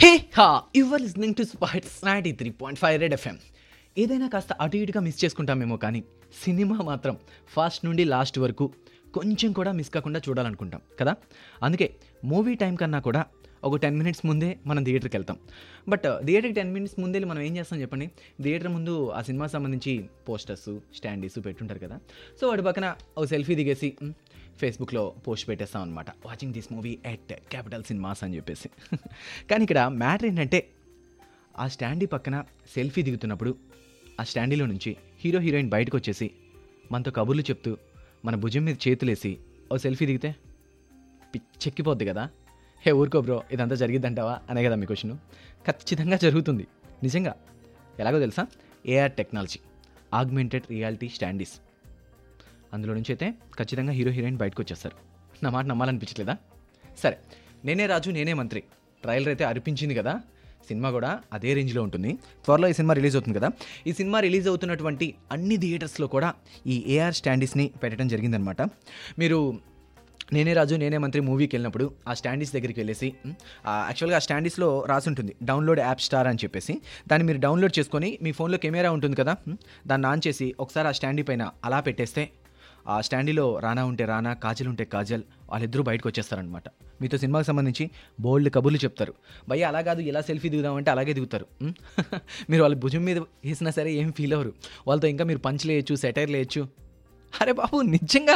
Hey ah you are listening to spots ninety three point five Red FM ఏదైనా కాస్త అటు ఇటుగా miss చేసుకుంటామేమో కానీ సినిమా మాత్రం ఫస్ట్ నుండి లాస్ట్ వరకు కొంచెం కూడా మిస్ కాకుండా చూడాలనుకుంటాం కదా అందుకే మూవీ టైం కన్నా కూడా ఒక టెన్ మినిట్స్ ముందే మనం థియేటర్కి వెళ్తాం బట్ థియేటర్కి టెన్ మినిట్స్ ముందే మనం ఏం చేస్తాం చెప్పండి థియేటర్ ముందు ఆ సినిమా సంబంధించి పోస్టర్స్ స్టాండీస్ పెట్టుంటారు కదా సో వాటి పక్కన ఒక సెల్ఫీ దిగేసి మ్, ఫేస్బుక్లో పోస్ట్ పెట్టేస్తాం అనమాట watching this movie at Capital Cinemas అని చెప్పేసి కానీ ఇక్కడ మ్యాటర్ ఏంటంటే ఆ స్టాండీ పక్కన సెల్ఫీ దిగుతున్నప్పుడు ఆ స్టాండీలో నుంచి హీరో హీరోయిన్ బయటకు వచ్చేసి మనతో కబుర్లు చెప్తూ మన భుజం మీద చేతులేసి ఓ సెల్ఫీ దిగితే పిచ్చెక్కిపోద్ది కదా హే ఊరుకో బ్రో ఇదంతా జరిగిద్దంటావా అనే కదా మీ క్వశ్చన్ ఖచ్చితంగా జరుగుతుంది నిజంగా ఎలాగో తెలుసా AR technology augmented reality standees అందులో నుంచి అయితే ఖచ్చితంగా హీరో హీరోయిన్ బయటకు వచ్చేస్తారు నా మాట నమ్మాలనిపించట్లేదా సరే నేనే రాజు నేనే మంత్రి ట్రైలర్ అయితే అరిపించింది కదా సినిమా కూడా అదే రేంజ్లో ఉంటుంది త్వరలో ఈ సినిమా రిలీజ్ అవుతుంది కదా ఈ సినిమా రిలీజ్ అవుతున్నటువంటి అన్ని థియేటర్స్లో కూడా ఈ ఏఆర్ స్టాండీస్ని పెట్టడం జరిగిందనమాట మీరు నేనే రాజు నేనే మంత్రి మూవీకి వెళ్ళినప్పుడు ఆ స్టాండీస్ దగ్గరికి వెళ్ళేసి మ్, ఆ, యాక్చువల్గా ఆ స్టాండీస్లో రాసి ఉంటుంది డౌన్లోడ్ యాప్ స్టార్ అని చెప్పేసి దాన్ని మీరు డౌన్లోడ్ చేసుకొని మీ ఫోన్లో కెమెరా ఉంటుంది కదా మ్, దాన్ని ఆన్ చేసి ఒకసారి ఆ స్టాండీ పైన అలా పెట్టేస్తే ఆ స్టాండీలో రానా ఉంటే రానా కాజల్ ఉంటే కాజల్ వాళ్ళిద్దరూ బయటకు వచ్చేస్తారనమాట మీతో సినిమాకి సంబంధించి బోల్డ్ కబుర్లు చెప్తారు భయ్య అలా కాదు ఎలా సెల్ఫీ దిగుదామంటే అలాగే దిగుతారు మ్? మీరు వాళ్ళ భుజం మీద వేసినా సరే ఏం ఫీల్ అవ్వరు వాళ్ళతో ఇంకా మీరు పంచ్ లేయచ్చు సెటైర్ లేయచ్చు అరే బాబు నిజంగా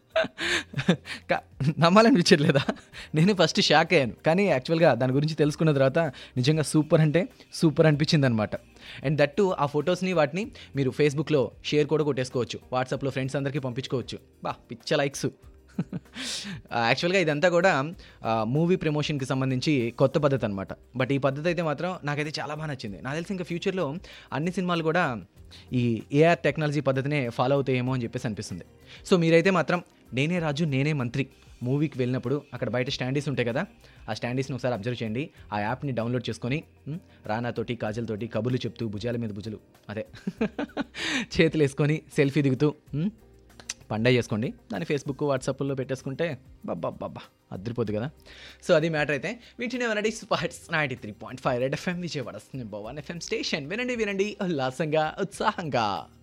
కా- నమ్మాలనిపించట్లేదా నేను ఫస్ట్ షాక్ అయ్యాను కానీ యాక్చువల్గా దాని గురించి తెలుసుకున్న తర్వాత నిజంగా సూపర్ అంటే సూపర్ అనిపించింది అనమాట అండ్ దట్టు ఆ ఫొటోస్ని వాటిని మీరు ఫేస్బుక్లో షేర్ కూడా కొట్టేసుకోవచ్చు వాట్సాప్లో ఫ్రెండ్స్ అందరికీ పంపించుకోవచ్చు బా పిచ్చ లైక్స్ యాక్చువల్గా ఇదంతా కూడా మూవీ ప్రమోషన్కి సంబంధించి కొత్త పద్ధతి అనమాట బట్ ఈ పద్ధతి అయితే మాత్రం నాకైతే చాలా బాగా నచ్చింది నాకు తెలిసి ఇంకా ఫ్యూచర్లో అన్ని సినిమాలు కూడా ఈ ఏఆర్ టెక్నాలజీ పద్ధతినే ఫాలో అవుతాయేమో అని చెప్పేసి అనిపిస్తుంది సో మీరైతే మాత్రం నేనే రాజు నేనే మంత్రి మూవీకి వెళ్ళినప్పుడు అక్కడ బయట స్టాండీస్ ఉంటాయి కదా ఆ స్టాండీస్ని ఒకసారి అబ్జర్వ్ చేయండి ఆ యాప్ని డౌన్లోడ్ చేసుకొని మ్, రానాతోటి కాజల్తోటి కబుర్లు చెప్తూ భుజాల మీద భుజులు అదే చేతులు వేసుకొని సెల్ఫీ దిగుతూ మ్, పండగ చేసుకోండి దాన్ని ఫేస్బుక్ వాట్సాప్లో పెట్టేసుకుంటే బాబా బాబా అద్దరిపోద్ది కదా సో అది మ్యాటర్ అయితే వీటిని వినండి spots ninety three point five Red FM Vijayawada Bhavan FM station వినండి వినండి ఉల్లాసంగా ఉత్సాహంగా